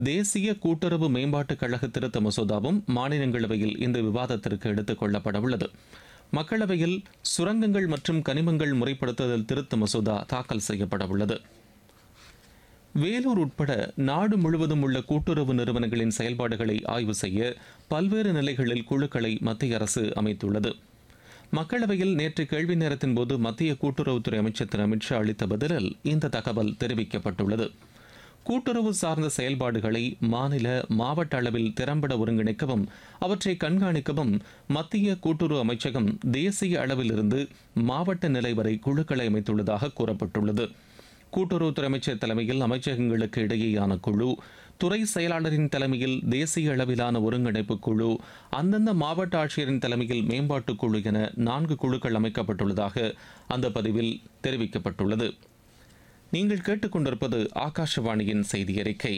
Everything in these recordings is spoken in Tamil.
தேசிய கூட்டுறவு மேம்பாட்டுக் கழக திருத்த மசோதாவும் மாநிலங்களவையில் இந்த விவாதத்திற்கு எடுத்துக் கொள்ளப்பட உள்ளது மக்களவையில் சுரங்கங்கள் மற்றும் கனிமங்கள் முறைப்படுத்துதல் திருத்த மசோதா தாக்கல் செய்யப்பட உள்ளது வேலூர் உட்பட நாடு முழுவதும் உள்ள கூட்டுறவு நிறுவனங்களின் செயல்பாடுகளை ஆய்வு செய்ய பல்வேறு நிலைகளில் குழுக்களை மத்திய அரசு அமைத்துள்ளது மக்களவையில் நேற்று கேள்வி நேரத்தின் போது மத்திய கூட்டுறவுத்துறை அமைச்சர் திரு அமித்ஷா அளித்த பதிலில் இந்த தகவல் தெரிவிக்கப்பட்டுள்ளது கூட்டுறவு சார்ந்த செயல்பாடுகளை மாநில மாவட்ட அளவில் திறம்பட ஒருங்கிணைக்கவும் அவற்றை கண்காணிக்கவும் மத்திய கூட்டுறவு அமைச்சகம் தேசிய அளவிலிருந்து மாவட்ட நிலை வரை குழுக்களை அமைத்துள்ளதாக கூறப்பட்டுள்ளது கூட்டுறவுத்துறை அமைச்சர் தலைமையில் அமைச்சகங்களுக்கு இடையேயான குழு துறை செயலாளரின் தலைமையில் தேசிய அளவிலான ஒருங்கிணைப்பு குழு அந்தந்த மாவட்ட ஆட்சியரின் தலைமையில் மேம்பாட்டு குழு என நான்கு குழுக்கள் அமைக்கப்பட்டுள்ளதாக அந்த பதிவில் தெரிவிக்கப்பட்டுள்ளது நீங்கள் கேட்டுக்கொண்டிருப்பது ஆகாஷவாணியின் செய்தி அறிக்கை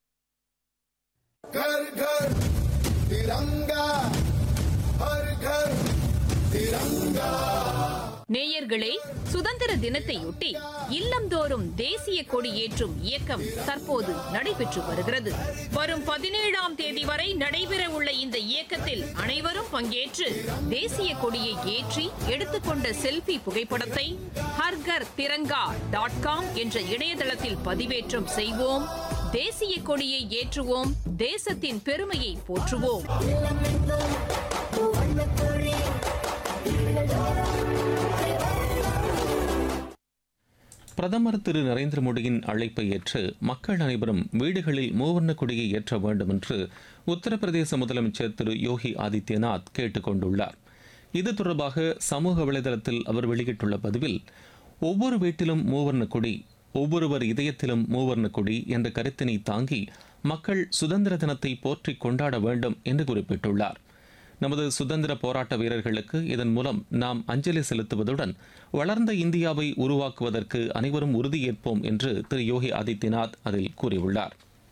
घर घर तिरंगा हर घर तिरंगा நேயர்களே சுதந்திர தினத்தையொட்டி இல்லந்தோறும் தேசிய கொடி ஏற்றும் இயக்கம் தற்போது நடைபெற்று வருகிறது வரும் பதினேழாம் தேதி வரை நடைபெற உள்ள இந்த இயக்கத்தில் அனைவரும் பங்கேற்று தேசிய கொடியை ஏற்றி எடுத்துக்கொண்ட செல்ஃபி புகைப்படத்தை ஹர்கர் திரங்கா டாட் காம் என்ற இணையதளத்தில் பதிவேற்றம் செய்வோம் தேசிய கொடியை ஏற்றுவோம் தேசத்தின் பெருமையை போற்றுவோம் பிரதமர் திரு நரேந்திர மோடியின் அழைப்பை ஏற்று மக்கள் அனைவரும் வீடுகளில் மூவர்ண கொடியை ஏற்ற வேண்டும் என்று உத்தரப்பிரதேச முதலமைச்சர் திரு யோகி ஆதித்யநாத் கேட்டுக் கொண்டுள்ளார் இது தொடர்பாக சமூக வலைதளத்தில் அவர் வெளியிட்டுள்ள பதிவில் ஒவ்வொரு வீட்டிலும் மூவர்ண கொடி ஒவ்வொருவர் இதயத்திலும் மூவர்ண கொடி என்ற கருத்தினை தாங்கி மக்கள் சுதந்திர தினத்தை போற்றி கொண்டாட வேண்டும் என்று குறிப்பிட்டுள்ளார் நமது சுதந்திர போராட்ட வீரர்களுக்கு இதன் மூலம் நாம் அஞ்சலி செலுத்துவதுடன் வளர்ந்த இந்தியாவை உருவாக்குவதற்கு அனைவரும் உறுதியேற்போம் என்று திரு யோகி ஆதித்யநாத் அதில் கூறியுள்ளார்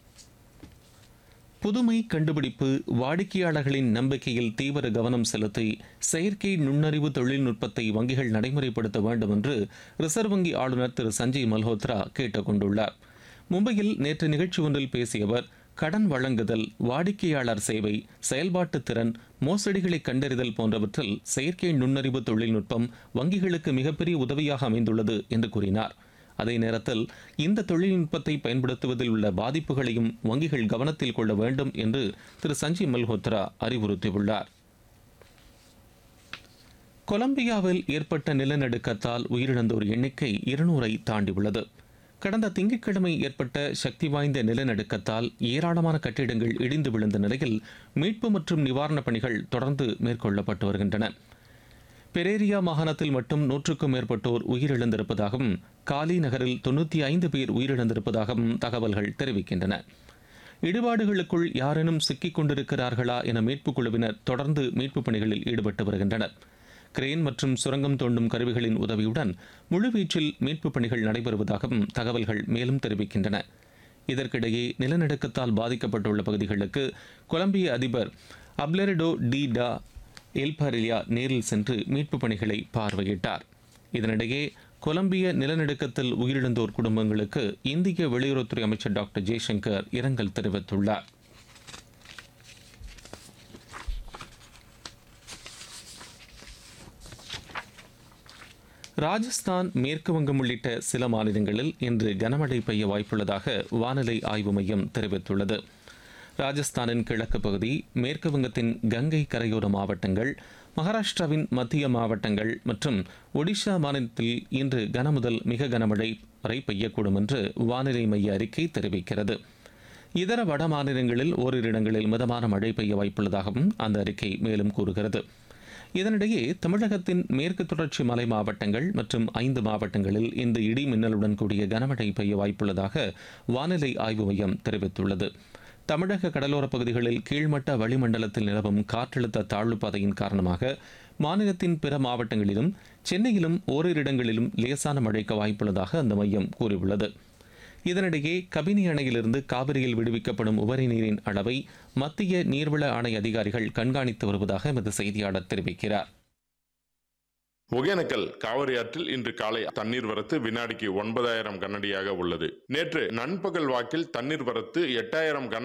புதுமை கண்டுபிடிப்பு வாடிக்கையாளர்களின் நம்பிக்கையில் தீவிர கவனம் செலுத்தி செயற்கை நுண்ணறிவு தொழில்நுட்பத்தை வங்கிகள் நடைமுறைப்படுத்த வேண்டும் என்று ரிசர்வ் வங்கி ஆளுநர் திரு சஞ்சய் மல்ஹோத்ரா கேட்டுக் கொண்டுள்ளார் மும்பையில் நேற்று நிகழ்ச்சி ஒன்றில் பேசிய அவர் கடன் வழங்குதல் வாடிக்கையாளர் சேவை செயல்பாட்டு திறன் மோசடிகளை கண்டறிதல் போன்றவற்றில் செயற்கை நுண்ணறிவு தொழில்நுட்பம் வங்கிகளுக்கு மிகப்பெரிய உதவியாக அமைந்துள்ளது என்று கூறினார் அதே நேரத்தில் இந்த தொழில்நுட்பத்தை பயன்படுத்துவதில் உள்ள பாதிப்புகளையும் வங்கிகள் கவனத்தில் கொள்ள வேண்டும் என்று திரு சஞ்சய் மல்ஹோத்ரா அறிவுறுத்தியுள்ளார் கொலம்பியாவில் ஏற்பட்ட நிலநடுக்கத்தால் உயிரிழந்தோர் எண்ணிக்கை இருநூறை தாண்டியுள்ளது கடந்த திங்கட்கிழமை ஏற்பட்ட சக்தி வாய்ந்த நிலநடுக்கத்தால் ஏராளமான கட்டிடங்கள் இடிந்து விழுந்த நிலையில் மீட்பு மற்றும் நிவாரணப் பணிகள் தொடர்ந்து மேற்கொள்ளப்பட்டு வருகின்றன பெரேரியா மாகாணத்தில் மட்டும் நூற்றுக்கும் மேற்பட்டோர் உயிரிழந்திருப்பதாகவும் காலி நகரில் தொண்ணூற்றி ஐந்து பேர் உயிரிழந்திருப்பதாகவும் தகவல்கள் தெரிவிக்கின்றன இடிபாடுகளுக்குள் யாரேனும் சிக்கிக் கொண்டிருக்கிறார்களா என மீட்புக் குழுவினர் தொடர்ந்து மீட்புப் பணிகளில் ஈடுபட்டு வருகின்றனர் கிரேன் மற்றும் சுரங்கம் தோண்டும் கருவிகளின் உதவியுடன் முழுவீச்சில் மீட்புப் பணிகள் நடைபெறுவதாகவும் தகவல்கள் மேலும் தெரிவிக்கின்றன இதற்கிடையே நிலநடுக்கத்தால் பாதிக்கப்பட்டுள்ள பகுதிகளுக்கு கொலம்பிய அதிபர் அப்லெரிடோ டி டா எல்பரிலியா நேரில் சென்று மீட்புப் பணிகளை பார்வையிட்டார் இதனிடையே கொலம்பிய நிலநடுக்கத்தில் உயிரிழந்தோர் குடும்பங்களுக்கு இந்திய வெளியுறவுத்துறை அமைச்சர் டாக்டர் ஜெய்சங்கர் இரங்கல் தெரிவித்துள்ளார் ராஜஸ்தான் மேற்கு வங்கம் உள்ளிட்ட சில மாநிலங்களில் இன்று கனமழை பெய்ய வாய்ப்புள்ளதாக வானிலை ஆய்வு மையம் தெரிவித்துள்ளது ராஜஸ்தானின் கிழக்கு பகுதி மேற்கு வங்கத்தின் கங்கை கரையோர மாவட்டங்கள் மகாராஷ்டிராவின் மத்திய மாவட்டங்கள் மற்றும் ஒடிஷா மாநிலத்தில் இன்று கனமுதல் மிக கனமழை வரை பெய்யக்கூடும் என்று வானிலை மைய அறிக்கை தெரிவிக்கிறது இதர வட மாநிலங்களில் ஓரிரு இடங்களில் மிதமான மழை பெய்ய வாய்ப்புள்ளதாகவும் அந்த அறிக்கை மேலும் கூறுகிறது இதனிடையே தமிழகத்தின் மேற்கு தொடர்ச்சி மலை மாவட்டங்கள் மற்றும் ஐந்து மாவட்டங்களில் இந்த இடி மின்னலுடன் கூடிய கனமழை பெய்ய வாய்ப்புள்ளதாக வானிலை ஆய்வு மையம் தெரிவித்துள்ளது தமிழக கடலோரப் பகுதிகளில் கீழ்மட்ட வளிமண்டலத்தில் நிலவும் காற்றழுத்த தாழ்வு பாதையின் காரணமாக மாநிலத்தின் பிற மாவட்டங்களிலும் சென்னையிலும் ஓரிரு இடங்களிலும் லேசான மழைக்கு வாய்ப்புள்ளதாக அந்த மையம் கூறியுள்ளது இதனிடையே கபினி அணையிலிருந்து காவிரியில் விடுவிக்கப்படும் உபரி நீரின் அளவை மத்திய நீர்வள ஆணை அதிகாரிகள் கண்காணித்து வருவதாக எமது செய்தியாளர் தெரிவிக்கிறார் ஒகேனக்கல் காவிரி ஆற்றில் இன்று காலை தண்ணீர் வரத்து வினாடிக்கு ஒன்பதாயிரம் கனஅடியாக உள்ளது நேற்று நண்பகல் வாக்கில் தண்ணீர் வரத்து எட்டாயிரம் கன